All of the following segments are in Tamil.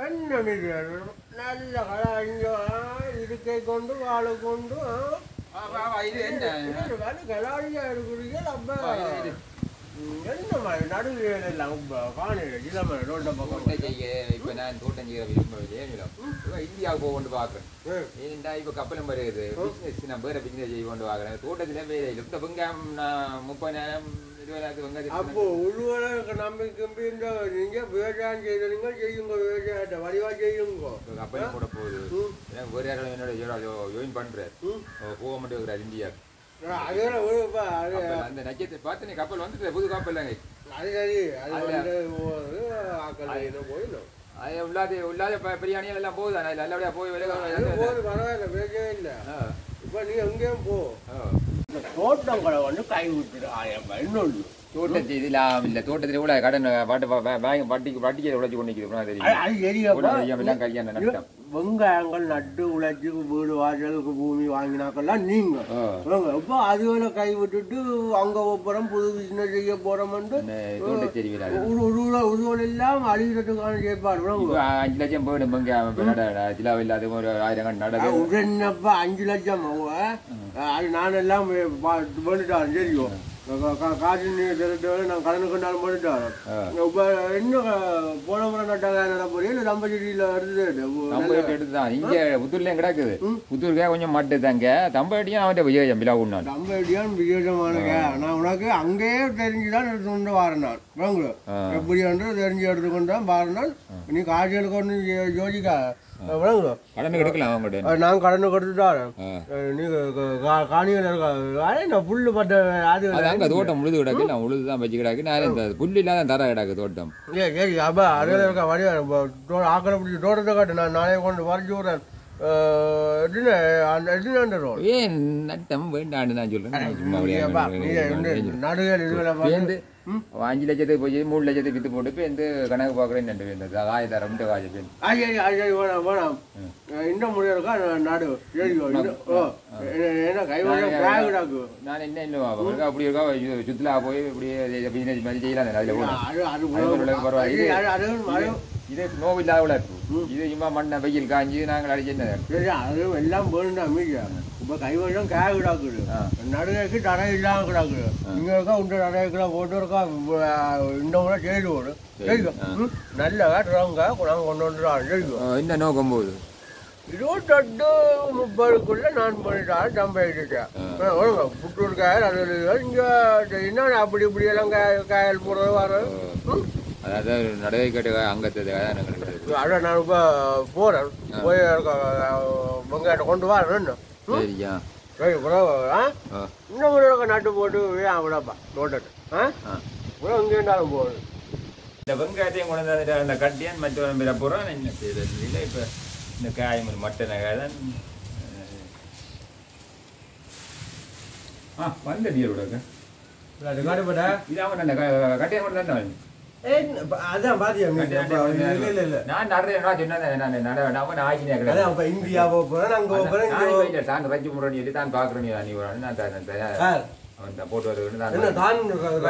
என்ன மீன் நல்ல கலாஞ்சோ இருக்கை கொண்டு வாழை கொண்டு ஆ. ஆ, வா, வா, இது என்ன இது வேலை கலாஞ்சா இருக்கிறீங்க அப்ப வா, இது, இது. ம், என்ன மாதிரி நடுவில் எல்லாம் காணில இளம ரோட்ட பக்கம் தோட்டம் செய்ய இப்ப நான் தோட்டம் செய்ய விரும்பவில்லை இப்ப இந்தியாவுக்கு போக கொண்டு பாக்குறேன் ம். ஏன்டா இப்ப கப்பலும் வருது பிசினஸ் நான் வேற பிசினஸ் செய்ய கொண்டு பாக்குறேன் தோட்டத்துல வேற இல்லை இந்த வெங்காயம் நான் முப்பதாயிரம் இருபதாயிரத்து அப்போ வெங்காயத்துக்கு உழுவல நம்பி கம்பி இந்த நீங்க விவசாயம் செய்தீங்க செய்யுங்க விவசாயத்தை வடிவா செய்யுங்க கப்பலும் கூட போகுது ம். எனக்கு வேற யாரும் என்னோட ஜோயின் பண்றாரு ம். போக மட்டும் இருக்கிறார் இந்தியா அதெல்லாம் விழுப்பா அது கப்பல் அந்த நட்சத்திரம் பார்த்து நீ கப்பல் வந்துட்டு புது கப்பல் தாங்க அது சரி அது அதுல- வந்து ஒரு ஆக்கள் என்ன போயிடும் அது உள்ளாத உள்ளாத ப- பிரியாணிகள் எல்லாம் போகுது ஆனால் நல்லபடியா போய் அது விலை போது பரவாயில்ல பேசவே இல்லை இப்போ நீ எங்கேயும் போ ஆ இந்த தோட்டங்களை வந்து கை விட்டுட்டு இன்னொன்று தோட்டத்தில் இதெல்லாம் இல்லை தோட்டத்தில் இவ்வளோ கடன் பாட்டு பேங்க் வட்டிக்கு வட்டிக்கு உழைச்சி கொண்டு நிற்கிது அது தெரியும் அது தெரியப்பா எல்லாம் கல்யாணம் நட்டம் வெங்காயங்கள் நட்டு உழைச்சி வீடு வாசலுக்கு பூமி வாங்கினாக்கெல்லாம் நீங்க ஆ. இப்போ அதுகளை கை விட்டுட்டு அங்க போறோம் புது பிசினஸ் செய்ய போறோம்னு இந்த தோட்டச்சேரி வீடு உருவ உருவல் எல்லாம் அழிகிறதுக்கான ஏற்பாடு விளங்கு. இப்போ அஞ்சு லட்சம் போயிடும் இங்கே இப்போ நட சிலாவை இல்லாத ஒரு ஆயிரம் கண் நடக்கு உடனப்பா அஞ்சு லட்சம் அவங்க அது நான் எல்லாம் பண்ணிட்டாரு தெரியும் கா- கா- காசு நீ திரட்டு நான் கடனுக்கு கொண்டாலும் பண்ணிட்டாரு ஆ. இப்போ இன்னும் போன முறை நட்டாங்க நடப்போறியா இல்லை தம்பச்சேரியில் வருது நம்ம வீட்டு எடுத்து தான் இங்கே புத்தூர்லேயும் கிடக்குது புத்தூருக்கே கொஞ்சம் மட்டு தாங்க தம்பட்டியும் அவன் விஜயம் விழா உண்ணான் நம்ம எப்படியான் விசேஷமானங்க நான் உனக்கு அங்கேயே தெரிஞ்சுதான் எடுத்து கொண்டு வரேன் நான் விளங்கு ஆ. எப்படி என்று தெரிஞ்சு எடுத்துக்கொண்டு தான் வரேன் நீ காசியலுக்கு ஒன்று யோசிக்கா விளங்கு கடனுக்கு எடுக்கலாம் அவங்ககிட்ட நான் கடனை கொடுத்துட்டாரேன் ஆ. நீ காணிகள் இருக்கா அதே நான் புல்லு பட்ட அது அது அங்கே தோட்டம் உழுது கிடக்கு நான் உழுது தான் வச்சு கிடக்கு நான் இந்த புல்லு இல்லாத தர கிடக்கு தோட்டம் ஏய் சரி அப்பா அதில் இருக்கா வடிவா ஆக்கிற பிடிச்சி தோட்டத்தை காட்டு நான் நாளைக்கு கொண்டு வரைச்சி விட்றேன் எட்டுன்னு அந்த எட்டுன்னு ரோடு ஏன் நட்டம் வேண்டான்னு நான் சொல்றேன் சும்மா அப்பா அப்படியே நடுகள் இதுல பேருந்து அஞ்சு லட்சத்துக்கு போய் மூணு லட்சத்துக்கு வித்து போட்டு பேருந்து கணக்கு பார்க்குறேன்னு ரெண்டு பேருந்து காய தரம் இந்த காய பேருந்து ஐயா ஐயா வேணாம் வேணாம் இந்த முடிவு இருக்கா நாடு சரியோ இந்த ஓ என்ன கைவாங்க பேக் டாக்கு நான் என்ன இல்லை அவங்களுக்கு அப்படி இருக்கா இது சுற்றுலா போய் இப்படியே பிசினஸ் மாதிரி செய்யலாம் அதில் போகணும் அது அது அது ஒரு அளவுக்கு பரவாயில்ல. இது அது அது அது இது நோவு இல்லாத வளர்ப்பு இது சும்மா மண்ணை வெயில் காஞ்சி நாங்கள் அடிச்சு என்ன சரி அது எல்லாம் போயிருந்தா மீடியா இப்போ கைவாசம் கேக் கிடாக்குது ஆ. நடுகைக்கு தடை இல்லாம கிடாக்குது இங்க இருக்கா உண்ட நடைக்கெல்லாம் போட்டு இருக்கா இந்த கூட செய்து ஓடு சரிக்கா ம் நல்ல காட்டுறாங்க நாங்கள் கொண்டு வந்துடுறோம் சரிக்கோ என்ன நோக்கம் போகுது இருபத்தெட்டு முப்பதுக்குள்ள நான் பண்ணிட்டேன் சம்பாதிச்சிட்டேன் ஒழுங்க புத்தூர் காயல் அது இங்கே என்ன அப்படி இப்படி எல்லாம் காய காயல் போடுறது வர அதாவது நடவை கேட்டு அங்கத்தை நாங்கள் அட நான் இப்போ போகிறேன் போய் வெங்காயத்தை கொண்டு வரேன் என்ன சரியா சரி பிறகு ஆ ஆ இன்னும் ஒரு நட்டு போட்டு ஏன் விடப்பா தோட்டத்தை ஆ ஆ கூட இங்கே இருந்தாலும் போகுது இந்த வெங்காயத்தையும் கொண்டு வந்து அந்த கட்டியான் மற்ற பிற போகிறோம் என்ன செய்யறது இல்லை இப்போ இந்த காய் மட்டன் காய் தான் ஆ வந்த டியரோட அது காட்டுப்பட்டா இது அவன் அந்த கட்டியான் கொண்டு தான் ஏ அதான் பாத்தியா இல்லை இல்லை இல்லை நான் நடந்தேன் சொன்னேன் நான் நட அவன் ஆகினே அதான் கிடையாது அப்போ இந்தியா போகிறேன் அங்கே போகிறேன் நான் இல்லை தான் ரஜி முரணி சொல்லி தான் பார்க்குறேன் நீ வரணும் நான் தான் தயார் சார் அவன் தான் போட்டு வருவேன் தான் என்ன தான்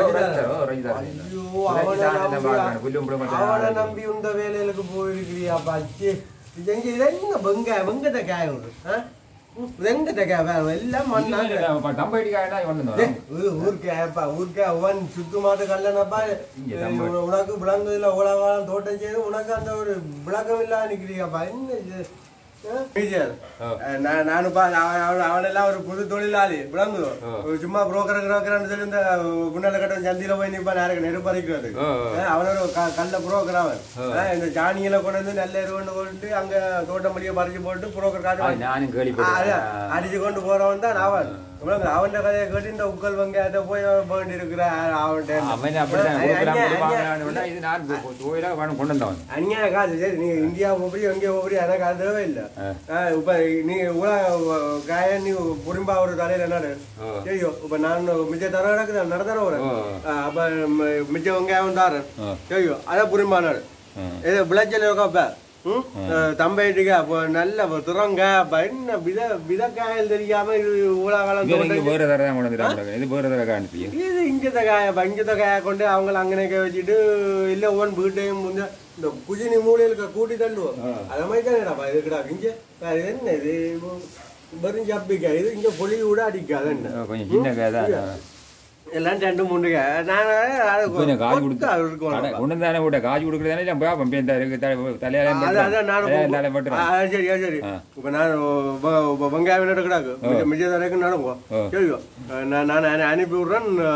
ஐயோ, ஐயோ, அவனை நம்பி- புல்லும் புல்லும் அவனை நம்பி இந்த வேலைகளுக்கு போயிருக்கிறியா பாச்சி இது எங்க இது எங்க வெங்காயம் வெங்கத்தை காய விடு வெங்கத்தை காய எல்லாம் மண்ணாங்க தம்படிக்காக ஒன்று டேய், ஊ- ஊர்க்காயப்பா ஊர்க்காய் அவன் சுத்தமாத கல்லனப்பா இங்க நம்ம- உனக்கு விளங்குதுல உலகம் தோட்டம் செய்து உனக்கு அந்த ஒரு விளக்கம் இல்லாம நிக்கிறியாப்பா என்ன இது ஆ? டீச்சர், ஆ. நான் நானும் பா அவன் அவன் அவனெல்லாம் ஒரு புது தொழிலாளி விளங்குது ஆ. ஒரு சும்மா புரோக்கர் கிரோக்கர்னு சொல்லி இந்த குண்டல கட்ட சந்தியில போய் நிப்பான் யாருக்கு நெருப்பறிக்கிறது ஆ, ஆ. அவன் ஒரு க- கல்ல புரோக்கர் அவன் ஆ. ஆ, இந்த சாணியில கொண்டு வந்து நல்ல எருவண்டு கொண்டு அங்க தோட்டம் மளிகை பறிச்சு போட்டு புரோக்கர் காட்டு வாங்கி- நானும் அதான், கேள்விப்பட்டேன் அடிச்சு கொண்டு போறவன் தான் அவன் அவன் கதையை கேட்டு இந்த உக்கல் வெங்காயத்தை போய் வேண்டி இருக்கிற அவன்கிட்ட அவன் அப்படிதான் கொடுக்கலாம், கொடுப்பாங்களான்னு விட்டா, இது நான் போ- கோயிலா அவன் கொண்டு வந்தவன் அநியாய காசு சரி நீ இந்தியா போய் எங்கே போய் எனக்கு அது தேவை இல்லை ஆ. இப்ப நீ உலக காய நீ புரிம்பா ஒரு தலையில நடு ஆ. ஐயோ இப்ப நான் மிச்ச தர கிடக்குது நடத்தான வரேன் ஓ. அப்ப ம- மிச்ச வெங்காயம் தாரேன் ஆ. ஐயோ அதான் புரிம்பா நடு ஆ. இது விளைச்சல் இருக்கா இப்ப ம்? அஹ், தம்பைட்டுக்கு அப்போ நல்ல திறங்க என்ன வித விதக்காயல் தெரியாம இது இவ்வளவு காலம் இது தோண்டி- வேற தர தான் கொண்டு வந்துட்டாங்க இது வேற தர காணிச்சு இது இங்கத்த காய இங்கத்த காய கொண்டு அவங்கள அங்கனக்க வச்சுட்டு இல்ல ஒவ்வொன் வீட்டையும் முன்ன இந்த குஜினி மூலையில கூட்டி தள்ளுவோம் அத மாதிரி தானேடா இதுக்குடா இங்க அது என்ன இது வெறும் ஜப்பிக்கா இது இங்க பொலி கூட அடிக்காது என்ன கொஞ்சம் சின்ன கதை தான் எல்லாம் ரெண்டு மூணு கா நான் அது கொஞ்சம் காஜி கொடுத்து கொத்தா இருக்கும் கடை கொண்டு தானே விட்ட காஜி கொடுக்குறதானே இல்லை பாப்போம் இந்த தலையால அது அதான் நானும் தலையால பட்டுறேன் ஆ, சரி ஆ, சரி இப்ப நான் வ- வ- வெங்காயம் நடக்கிறாக்கு மிச்ச தரக்கு நடக்கும் ஆ. சரிங்க நான் நான் அனுப்பி விடுறேன் ஆ,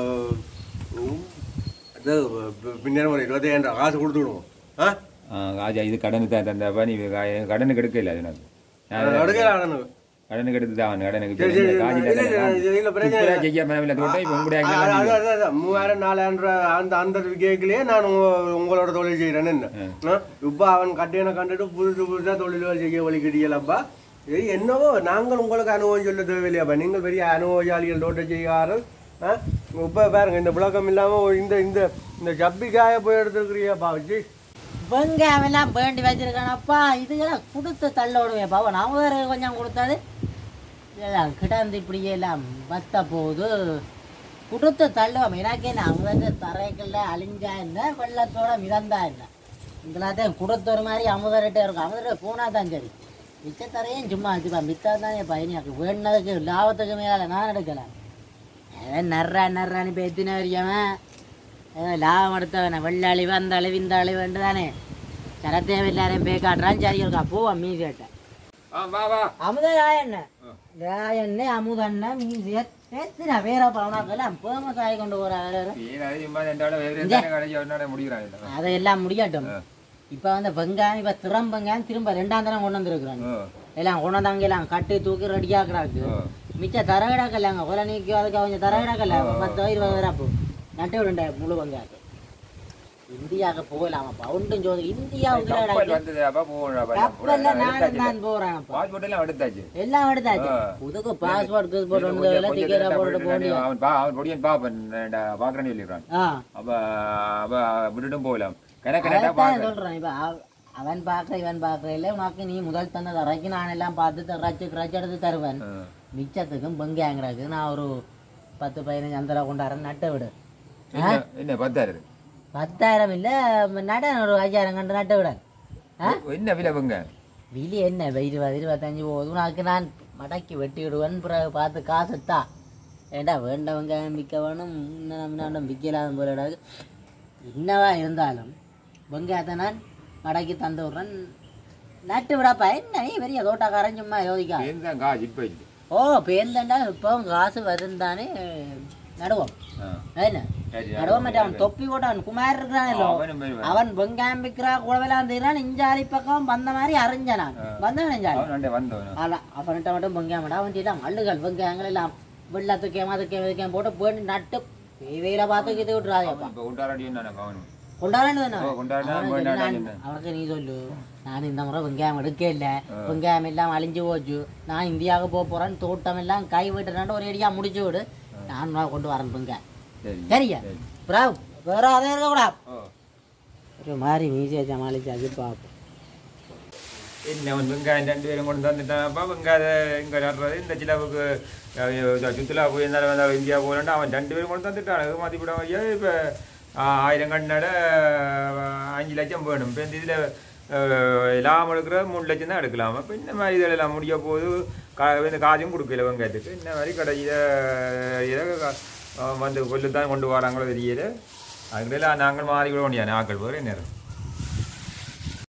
உம், அது பி- பின்னர் ஒரு இருபத்தையாயிரம் காசு கொடுத்துடுவோம் ஆ காஜா இது கடனுக்கு தான் தந்த நீ கடனுக்கு எடுக்கல அது எனக்கு அடுக்கலாம் கடனுக்கு எடுத்து தான் கடனுக்கு சரி, சரி, காஜி இல்ல, இல்ல, இல்ல, இல்ல, பிரச்சனை இல்லை. செய்யாம இல்லை தோட்டம் இப்போ உங்களுடைய அது- அது- அது- அது, மூவாயிரம் நாலாயிரம் ரூபா அந்த அந்த கேட்கலையே நான் உங்க- உங்களோட தொழில் செய்யறேன்னு என்ன ஆ? இப்ப அவன் கட்டியனை கண்டுட்டு புதுசு புதுசா தொழில்கள் செய்ய வழி கிடையலப்பா இது என்னவோ நாங்கள் உங்களுக்கு அனுபவம் சொல்ல தேவையில்லையாப்பா நீங்கள் பெரிய அனுபவசாலிகள் தோட்டம் செய்யாரு ஆ? இப்ப பாருங்க இந்த விளக்கம் இல்லாம ஒரு இந்த இந்த இந்த ஜப்பிக்காய போய் எடுத்துருக்கிறியாப்பா வச்சு வெங்காயமெல்லாம் வேண்டி வச்சிருக்கானப்பா இதுக்கெல்லாம் கொடுத்து தள்ளோடுவே பாவம் நான் வேறு கொஞ்சம் கொடுத்தது எல்லாம் கிடந்து இப்படியே எல்லாம் வத்த போகுது கொடுத்து தள்ளுவோம் எனக்கு என்ன அவங்க தரைக்குள்ள அழிஞ்சா என்ன வெள்ளத்தோட மிதந்தா என்ன இதெல்லாத்தையும் கொடுத்த ஒரு மாதிரி அமுதர்கிட்ட இருக்கும் அமுதர்கிட்ட போனா தான் சரி மிச்ச தரையும் சும்மா வச்சுப்பா மித்தா தான் என் பையனுக்கு வேணுனதுக்கு லாபத்துக்கு மேலே நான் எடுக்கலாம் அவன் நர்றா நர்றான்னு இப்போ எத்தின வரையவன் ஏதோ லாபம் எடுத்தவன வெள்ள அழிவு அந்த அழிவு இந்த அழிவுண்டு தானே சரத்தேவை எல்லாரையும் போய் காட்டுறான் சரி இருக்கா போவா மீதி கேட்டேன் வா வா அமுத ராயண்ண ராயண்ண அமுதண்ண மீதி எத்தனை பேரை பவனாக்கெல்லாம் பேமஸ் ஆகி கொண்டு போறாங்க ஏன் சும்மா ரெண்டாவது வேறு எந்த கடைசி ஒரு நாள் முடிக்கிறாங்க அதையெல்லாம் முடியாட்டும் இப்போ வந்து வெங்காயம் இப்போ திறம் வெங்காயம் திரும்ப ரெண்டாம் தரம் கொண்டு வந்துருக்குறாங்க எல்லாம் கொண்டு வந்தாங்க எல்லாம் கட்டி தூக்கி ரெடியாக்குறாங்க மிச்ச தரவிடாக்கல்லாங்க கொலை நீக்கி அதுக்கு அவங்க தரவிடாக்கல்ல பத்து இருபது வரப்போ நட்டு விடுண்ட முழு வெங்காயத்தை இந்தியாவுக்கு போகலாமாப்பா ஒன்றும் ஜோதி இந்தியாவுக்கு கப்பல் வந்தது அப்பா போகணும் கப்பல்ல நானும் தான் போறானப்பா பாஸ்போர்ட் எல்லாம் எடுத்தாச்சு எல்லாம் எடுத்தாச்சு புதுக்கு பாஸ்போர்ட் கிஸ்போர்ட் ஒன்று எல்லாம் டிக்கெட்டா போட்டு போக அவன் பா அவன் பொடியன் பாப்பன் பாக்குறேன்னு சொல்லிடுறான் ஆ அப்ப அப்ப விட்டுட்டும் போகலாம் கணக்கு அதான் சொல்றேன் இப்ப அவ- அவன் பார்க்க இவன் பார்க்க இல்லை உனக்கு நீ முதல் தந்த தரைக்கு நான் எல்லாம் பார்த்து ரச்சு ரச்சு எடுத்து தருவேன் மிச்சத்துக்கும் பங்காங்கிறதுக்கு நான் ஒரு பத்து பதினஞ்சு அந்த கொண்டாடுறேன் நட்டை விடு என்ன பத்தாயிரம் பத்தாயிரம் இல்ல நட ஒரு ஐயாயிரம் கண்டு நட்டை விட ஆ? என்ன விலை பங்க விலி என்ன இருபது இருபத்தஞ்சு போகுது உனக்கு நான் மடக்கி வெட்டி விடுவேன் பிறகு பார்த்து காசு தா ஏண்டா வேண்டவங்க விற்க வேணும் இன்னும் விற்கலாம் போல என்னவா இருந்தாலும் வெங்காயத்தை நான் மடக்கி தந்து விட்றேன் நட்டு விடாப்பா என்ன நீ பெரிய தோட்டக்காரன் சும்மா யோசிக்கா தான் காசு இப்ப இல்லை ஓ பேருந்தண்டா இப்பவும் காசு வருந்தானே நடுவோம் ஆ. என்ன சரி, நடுவோம் மற்ற அவன் தொப்பி போட்டு அவன் குமார் இருக்கிறானല്ലോ அவனும் வருவான். அவன் வெங்காயம் விற்கிறா கூடவெல்லாம் தீரான் இஞ்சாலி பக்கம் வந்த மாதிரி அறிஞ்சானான் வந்தவன் இஞ்சாலி அவன் ரெண்டே வந்தவன் ஆனா அவன்கிட்ட மட்டும் வெங்காயம் விட அவன் மல்லுகள் வெங்காயங்கள் எல்லாம் வெள்ளத்துக்கு மதுக்கு இதுக்கு போட்டு போட்டு நட்டு வெயில பார்த்து இது விட்டுறாதேப்பா இப்ப கொண்டாடி நான் அவன் கொண்டாடணும் தானே ஓ, கொண்டாடினா அவனுக்கு கொண்டாடினா நான் என்ன? அவனுக்கு நீ சொல்லு நான் இந்த முறை வெங்காயம் எடுக்க இல்லை வெங்காயம் எல்லாம் அழிஞ்சு போச்சு நான் இந்தியாவுக்கு போக போறேன் தோட்டம் எல்லாம் கை விட்டுறாண்டு ஒரு அடியா முடிச்சு விடு நான் உனக்கு கொண்டு வரேன் வெங்காயம் சரி சரியா பிராவ் வேற அதே இருக்கக்கூடாது ஓ ஒரு மாதிரி மீசியை சமாளிச்சாச்சு பார்ப்போம் என்ன அவன் வெங்காயம் ரெண்டு பேரும் கொண்டு வந்துட்டான்ப்பா வெங்காயம் இங்கே நடுறது இந்த சிலவுக்கு சுற்றுலா போயிருந்தாலும் வந்தாலும் இந்தியா போகலன்னா அவன் ரெண்டு பேரும் கொண்டு வந்துட்டான் மதிப்பிட ஐயா இப்போ ஆயிரம் கண்ணாட அஞ்சு லட்சம் வேணும் இப்போ இந்த இதில் லாபம் எடுக்கிற மூணு லட்சம் தான் எடுக்கலாம் இப்போ இந்த மாதிரி இதில் எல்லாம் முடிய போது கா இந்த காசும் கொடுக்கல வெங்காயத்துக்கு இந்த மாதிரி கடையில் இதை வந்து கொல்லு தான் கொண்டு வராங்களோ தெரியல அதுக்கெல்லாம் நாங்கள் மாறி கூட ஆக்கள் போகிற நேரம்